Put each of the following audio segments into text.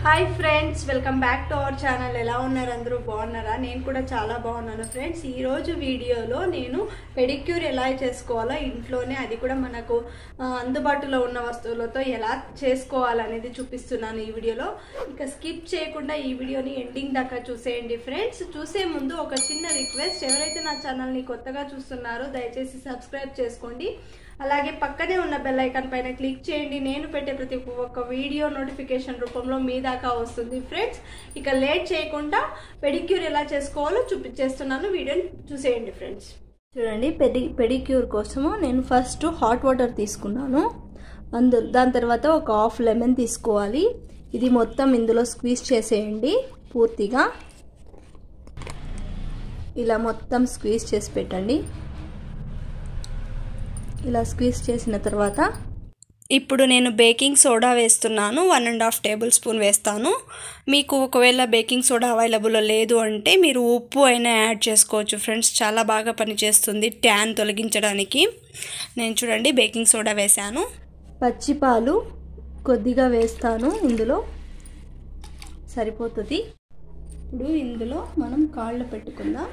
hi friends welcome back to our channel ఎలా ఉన్నారు అందరూ బాగున్నారా నేను కూడా చాలా బాగున్నాను ఫ్రెండ్స్ ఈ రోజు వీడియోలో నేను పెడిక్యూర్ ఎలా చేసుకోవాలో ఇంట్లోనే అది కూడా మనకు ఆ, అందుబాటులో ఉన్న వస్తువులతో ఎలా చేసుకోవాలనేది చూపిస్తున్నాను ఈ వీడియోలో ఇక స్కిప్ చేయకుండా ఈ వీడియోని ఎండింగ్ దాకా చూసేయండి ఫ్రెండ్స్ చూసే ముందు ఒక చిన్న రిక్వెస్ట్ ఎవరైతే నా ఛానల్ని కొత్తగా చూస్తున్నారో దయచేసి సబ్స్క్రైబ్ చేసుకోండి అలాగే పక్కనే ఉన్న బెల్ ఐకాన్ పైన క్లిక్ చేయండి నేను పెట్టే ప్రతి ఒక్క వీడియో నోటిఫికేషన్ రూపంలో మీ దాకా వస్తుంది ఫ్రెండ్స్ ఇక లేట్ చేయకుండా పెడిక్యూర్ ఎలా చేసుకోవాలో చూపించేస్తున్నాను వీడియోని చూసేయండి ఫ్రెండ్స్ చూడండి పెడి పెడిక్యూర్ కోసము నేను ఫస్ట్ హాట్ వాటర్ తీసుకున్నాను అందు దాని తర్వాత ఒక హాఫ్ లెమన్ తీసుకోవాలి ఇది మొత్తం ఇందులో స్క్వీజ్ చేసేయండి పూర్తిగా ఇలా మొత్తం స్క్వీజ్ చేసి పెట్టండి ఇలా స్క్వీజ్ చేసిన తర్వాత ఇప్పుడు నేను బేకింగ్ సోడా వేస్తున్నాను one and half table spoon వేస్తాను మీకు ఒకవేళ బేకింగ్ సోడా అవైలబుల్లో లేదు అంటే మీరు ఉప్పు అయినా యాడ్ చేసుకోవచ్చు ఫ్రెండ్స్ చాలా బాగా పనిచేస్తుంది ట్యాన్ తొలగించడానికి నేను చూడండి బేకింగ్ సోడా వేశాను పచ్చిపాలు కొద్దిగా వేస్తాను ఇందులో సరిపోతుంది ఇప్పుడు ఇందులో మనం కాళ్ళు పెట్టుకుందాం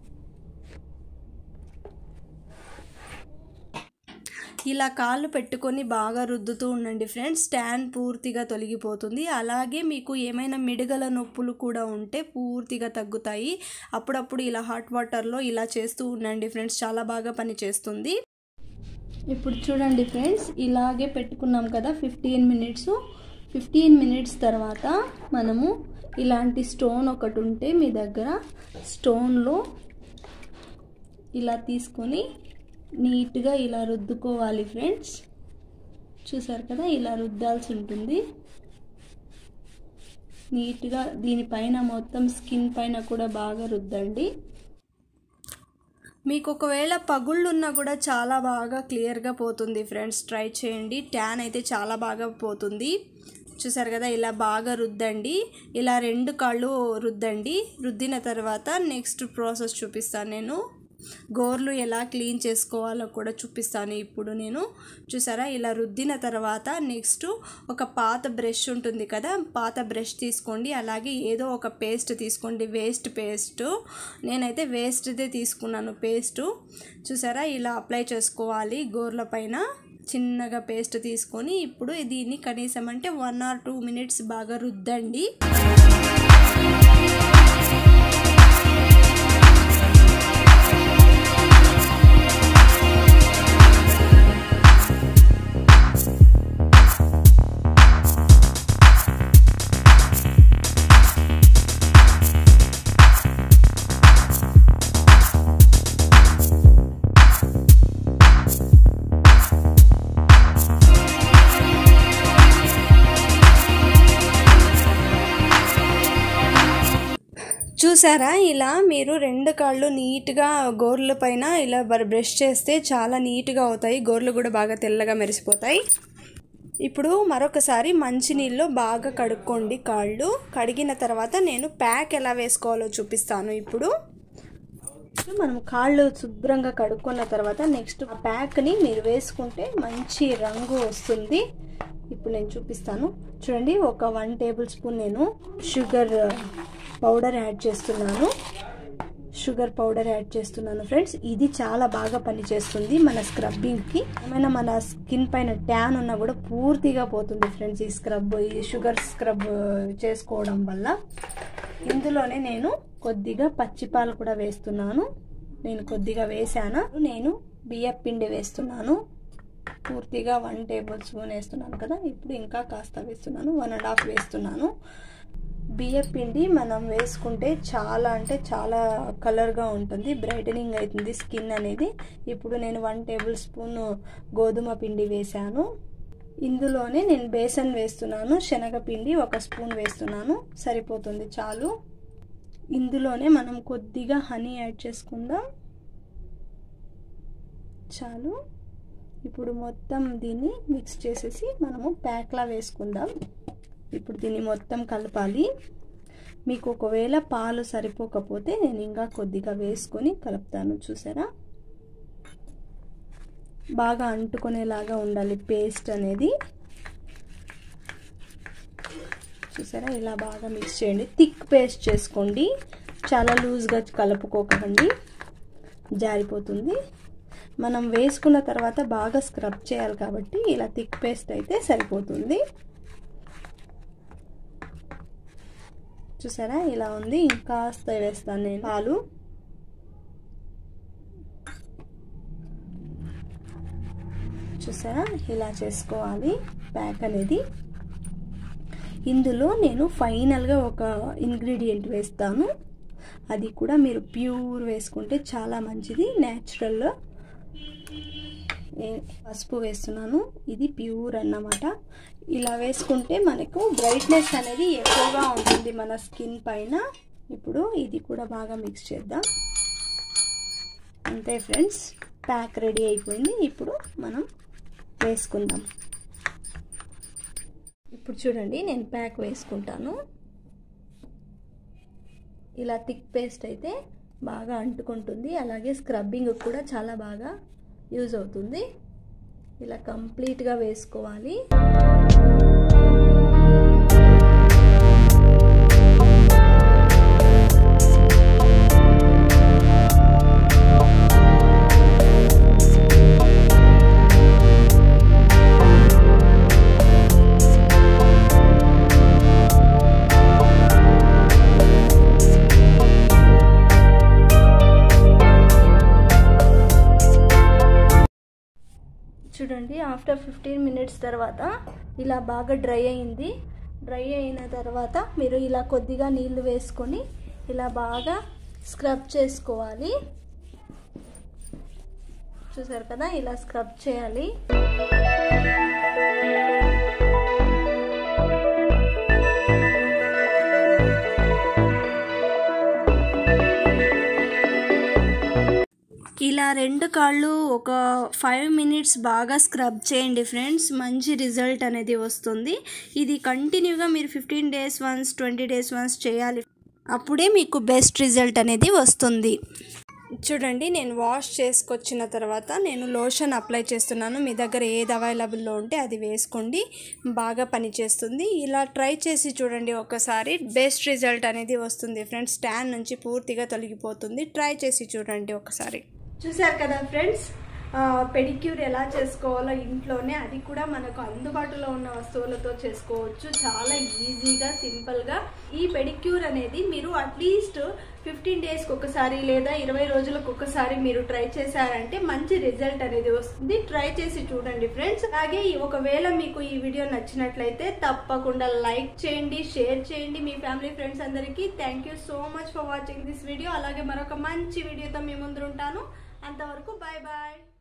ఇలా కాళ్ళు పెట్టుకొని బాగా రుద్దుతూ ఉండండి ఫ్రెండ్స్ స్టాండ్ పూర్తిగా తొలగిపోతుంది అలాగే మీకు ఏమైనా మిడగల నొప్పులు కూడా ఉంటే పూర్తిగా తగ్గుతాయి అప్పుడప్పుడు ఇలా హాట్ వాటర్లో ఇలా చేస్తూ ఉండండి ఫ్రెండ్స్ చాలా బాగా పనిచేస్తుంది ఇప్పుడు చూడండి ఫ్రెండ్స్ ఇలాగే పెట్టుకున్నాం కదా ఫిఫ్టీన్ మినిట్స్ ఫిఫ్టీన్ మినిట్స్ తర్వాత మనము ఇలాంటి స్టోన్ ఒకటి ఉంటే మీ దగ్గర స్టోన్లో ఇలా తీసుకొని నీట్గా ఇలా రుద్దుకోవాలి ఫ్రెండ్స్ చూసారు కదా ఇలా రుద్దాల్సి ఉంటుంది నీట్గా దీనిపైన మొత్తం స్కిన్ పైన కూడా బాగా రుద్దండి మీకు ఒకవేళ పగుళ్ళు ఉన్నా కూడా చాలా బాగా క్లియర్గా పోతుంది ఫ్రెండ్స్ ట్రై చేయండి ట్యాన్ అయితే చాలా బాగా పోతుంది చూసారు కదా ఇలా బాగా రుద్దండి ఇలా రెండు కాళ్ళు రుద్దండి రుద్దిన తర్వాత నెక్స్ట్ ప్రాసెస్ చూపిస్తాను నేను గోర్లు ఎలా క్లీన్ చేసుకోవాలో కూడా చూపిస్తాను ఇప్పుడు నేను చూసారా ఇలా రుద్దిన తర్వాత నెక్స్ట్ ఒక పాత బ్రష్ ఉంటుంది కదా పాత బ్రష్ తీసుకోండి అలాగే ఏదో ఒక పేస్ట్ తీసుకోండి వేస్ట్ పేస్ట్ నేనైతే వేస్ట్దే తీసుకున్నాను పేస్ట్ చూసారా ఇలా అప్లై చేసుకోవాలి గోర్ల పైన చిన్నగా పేస్ట్ తీసుకొని ఇప్పుడు దీన్ని కనీసం అంటే వన్ ఆర్ టూ మినిట్స్ బాగా రుద్దండి చూసారా ఇలా మీరు రెండు కాళ్ళు నీట్గా గోర్ల పైన ఇలా బ్రష్ చేస్తే చాలా నీట్గా అవుతాయి గోర్లు కూడా బాగా తెల్లగా మెరిసిపోతాయి ఇప్పుడు మరొకసారి మంచినీళ్ళు బాగా కడుక్కోండి కాళ్ళు కడిగిన తర్వాత నేను ప్యాక్ ఎలా వేసుకోవాలో చూపిస్తాను ఇప్పుడు మనం కాళ్ళు శుభ్రంగా కడుక్కున్న తర్వాత నెక్స్ట్ ఆ ప్యాక్ని మీరు వేసుకుంటే మంచి రంగు వస్తుంది ఇప్పుడు నేను చూపిస్తాను చూడండి ఒక వన్ టేబుల్ స్పూన్ నేను షుగర్ పౌడర్ యాడ్ చేస్తున్నాను షుగర్ పౌడర్ యాడ్ చేస్తున్నాను ఫ్రెండ్స్ ఇది చాలా బాగా పనిచేస్తుంది మన స్క్రబ్బింగ్కి ఏమైనా మన స్కిన్ పైన ట్యాన్ ఉన్నా కూడా పూర్తిగా పోతుంది ఫ్రెండ్స్ ఈ స్క్రబ్ ఈ షుగర్ స్క్రబ్ చేసుకోవడం వల్ల ఇందులోనే నేను కొద్దిగా పచ్చిపాలు కూడా వేస్తున్నాను నేను కొద్దిగా వేసాను నేను బియ్యం పిండి వేస్తున్నాను పూర్తిగా వన్ టేబుల్ స్పూన్ వేస్తున్నాను కదా ఇప్పుడు ఇంకా కాస్త వేస్తున్నాను వన్ అండ్ హాఫ్ వేస్తున్నాను బియ్యం పిండి మనం వేసుకుంటే చాలా అంటే చాలా కలర్గా ఉంటుంది బ్రైటనింగ్ అవుతుంది స్కిన్ అనేది ఇప్పుడు నేను వన్ టేబుల్ స్పూన్ గోధుమ పిండి వేశాను ఇందులోనే నేను బేసన్ వేస్తున్నాను శనగపిండి ఒక స్పూన్ వేస్తున్నాను సరిపోతుంది చాలు ఇందులోనే మనం కొద్దిగా హనీ యాడ్ చేసుకుందాం చాలు ఇప్పుడు మొత్తం దీన్ని మిక్స్ చేసేసి మనము ప్యాక్లా వేసుకుందాం ఇప్పుడు దీన్ని మొత్తం కలపాలి మీకు ఒకవేళ పాలు సరిపోకపోతే నేను ఇంకా కొద్దిగా వేసుకొని కలుపుతాను చూసారా బాగా అంటుకునేలాగా ఉండాలి పేస్ట్ అనేది చూసారా ఇలా బాగా మిక్స్ చేయండి థిక్ పేస్ట్ చేసుకోండి చాలా లూజ్గా కలుపుకోకండి జారిపోతుంది మనం వేసుకున్న తర్వాత బాగా స్క్రబ్ చేయాలి కాబట్టి ఇలా థిక్ పేస్ట్ అయితే సరిపోతుంది చూసారా ఇలా ఉంది ఇంకాస్త వేస్తాను నేను పాలు చూసారా ఇలా చేసుకోవాలి ప్యాక్ అనేది ఇందులో నేను ఫైనల్గా ఒక ఇంగ్రీడియంట్ వేస్తాను అది కూడా మీరు ప్యూర్ వేసుకుంటే చాలా మంచిది న్యాచురల్ పసుపు వేస్తున్నాను ఇది ప్యూర్ అన్నమాట ఇలా వేసుకుంటే మనకు బ్రైట్నెస్ అనేది ఎక్కువగా ఉంటుంది మన స్కిన్ పైన ఇప్పుడు ఇది కూడా బాగా మిక్స్ చేద్దాం అంతే ఫ్రెండ్స్ ప్యాక్ రెడీ అయిపోయింది ఇప్పుడు మనం వేసుకుందాం ఇప్పుడు చూడండి నేను ప్యాక్ వేసుకుంటాను ఇలా థిక్ పేస్ట్ అయితే బాగా అంటుకుంటుంది అలాగే స్క్రబ్బింగ్ కూడా చాలా బాగా యూజ్ అవుతుంది ఇలా కంప్లీట్గా వేసుకోవాలి చూడండి ఆఫ్టర్ ఫిఫ్టీన్ మినిట్స్ తర్వాత ఇలా బాగా డ్రై అయింది డ్రై అయిన తర్వాత మీరు ఇలా కొద్దిగా నీళ్లు వేసుకొని ఇలా బాగా స్క్రబ్ చేసుకోవాలి చూసారు కదా ఇలా స్క్రబ్ చేయాలి ఇలా రెండు కాళ్ళు ఒక ఫైవ్ మినిట్స్ బాగా స్క్రబ్ చేయండి ఫ్రెండ్స్ మంచి రిజల్ట్ అనేది వస్తుంది ఇది కంటిన్యూగా మీరు fifteen days once twenty days once చేయాలి అప్పుడే మీకు బెస్ట్ రిజల్ట్ అనేది వస్తుంది చూడండి నేను వాష్ చేసుకొచ్చిన తర్వాత నేను లోషన్ అప్లై చేస్తున్నాను మీ దగ్గర ఏది అవైలబుల్లో ఉంటే అది వేసుకోండి బాగా పనిచేస్తుంది ఇలా ట్రై చేసి చూడండి ఒకసారి బెస్ట్ రిజల్ట్ అనేది వస్తుంది ఫ్రెండ్స్ ట్యాన్ నుంచి పూర్తిగా తొలగిపోతుంది ట్రై చేసి చూడండి ఒకసారి చూసారు కదా ఫ్రెండ్స్ పెడిక్యూర్ ఎలా చేసుకోవాలో ఇంట్లోనే అది కూడా మనకు అందుబాటులో ఉన్న వస్తువులతో చేసుకోవచ్చు చాలా ఈజీగా సింపుల్గా ఈ పెడిక్యూర్ అనేది మీరు అట్లీస్ట్ ఫిఫ్టీన్ డేస్కి ఒకసారి లేదా ఇరవై రోజులకు ఒకసారి మీరు ట్రై చేశారంటే మంచి రిజల్ట్ అనేది వస్తుంది ట్రై చేసి చూడండి ఫ్రెండ్స్ అలాగే ఒకవేళ మీకు ఈ వీడియో నచ్చినట్లయితే తప్పకుండా లైక్ చేయండి షేర్ చేయండి మీ ఫ్యామిలీ ఫ్రెండ్స్ అందరికీ thank you so much for watching this video అలాగే మరొక మంచి వీడియోతో మీ ముందు ఉంటాను అంతవరకు బాయ్ బాయ్